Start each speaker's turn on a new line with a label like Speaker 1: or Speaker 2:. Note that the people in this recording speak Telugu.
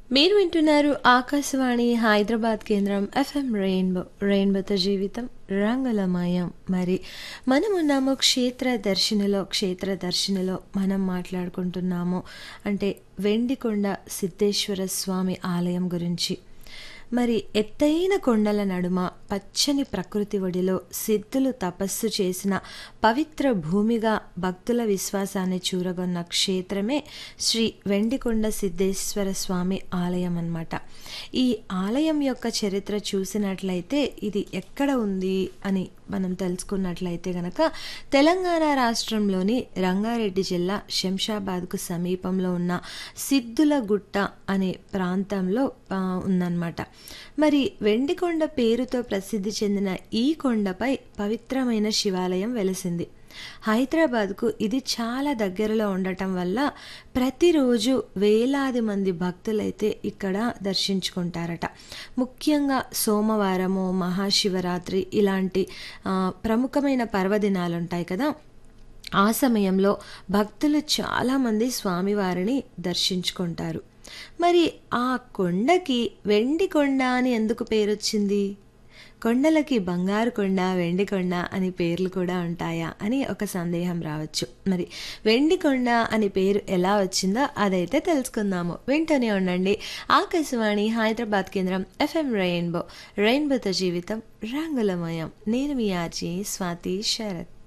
Speaker 1: మీరు వింటున్నారు ఆకాశవాణి హైదరాబాద్ కేంద్రం ఎఫ్ఎం రెయిన్బో రెయిన్బోతో జీవితం రంగులమయం మరి మనం ఉన్నాము క్షేత్ర దర్శినిలో క్షేత్ర దర్శినిలో మనం మాట్లాడుకుంటున్నాము అంటే వెండికొండ సిద్ధేశ్వర స్వామి ఆలయం గురించి మరి ఎత్తైన కొండల నడుమ పచ్చని ప్రకృతి ఒడిలో సిద్ధులు తపస్సు చేసిన పవిత్ర భూమిగా భక్తుల విశ్వాసాన్ని చూరగొన్న క్షేత్రమే శ్రీ వెండికొండ సిద్ధేశ్వర స్వామి ఆలయం అన్నమాట ఈ ఆలయం యొక్క చరిత్ర చూసినట్లయితే ఇది ఎక్కడ ఉంది అని మనం తెలుసుకున్నట్లయితే గనక తెలంగాణ రాష్ట్రంలోని రంగారెడ్డి జిల్లా శంషాబాద్కు సమీపంలో ఉన్న సిద్ధుల గుట్ట అనే ప్రాంతంలో ఆ, ఉందన్నమాట మరి వెండికొండ పేరుతో ప్రసిద్ధి చెందిన ఈ కొండపై పవిత్రమైన శివాలయం వెలసింది హైదరాబాద్కు ఇది చాలా దగ్గరలో ఉండటం వల్ల ప్రతిరోజు వేలాది మంది భక్తులైతే ఇక్కడ దర్శించుకుంటారట ముఖ్యంగా సోమవారము మహాశివరాత్రి ఇలాంటి ఆ, ప్రముఖమైన పర్వదినాలు ఉంటాయి కదా ఆ సమయంలో భక్తులు చాలామంది స్వామివారిని దర్శించుకుంటారు మరి ఆ కొండకి వెండి కొండ అని ఎందుకు పేరొచ్చింది కొండలకి బంగారు కొండ వెండి కొండ అని పేర్లు కూడా ఉంటాయా అని ఒక సందేహం రావచ్చు మరి వెండి కొండ అని పేరు ఎలా వచ్చిందో అదైతే తెలుసుకుందాము వింటూనే ఉండండి ఆకాశవాణి హైదరాబాద్ కేంద్రం ఎఫ్ఎం రెయిన్బో రెయిన్బోతో జీవితం రంగులమయం నేను మీ ఆర్జీ స్వాతి శరత్